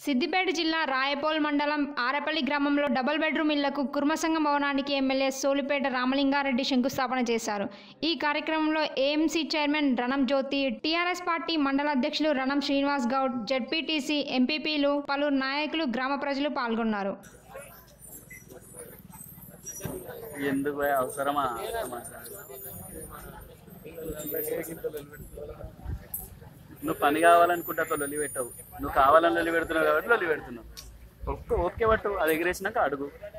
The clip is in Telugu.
సిద్దిపేట జిల్లా రాయపోల్ మండలం ఆరపల్లి గ్రామంలో డబుల్ బెడ్రూమ్ ఇళ్లకు కుర్మసంగం భవనానికి ఎమ్మెల్యే సోలిపేట రామలింగారెడ్డి శంకుస్థాపన చేశారు ఈ కార్యక్రమంలో AMC chairman Ranam Jyothi TRS party మండల అధ్యక్షులు రణం శ్రీనివాస్ గౌడ్ జడ్పీటీసీ ఎంపీపీలు పలువురు నాయకులు గ్రామ ప్రజలు పాల్గొన్నారు ఎందుకు పోయే అవసరమా నువ్వు పని కావాలనుకుంటే అతను లొల్లి పెట్టవు నువ్వు కావాలని లొల్లి పెడుతున్నావు కాబట్టి లొల్లి పెడుతున్నావు ఒక్క ఓకే పట్టు అది ఎగిరేసినాక అడుగు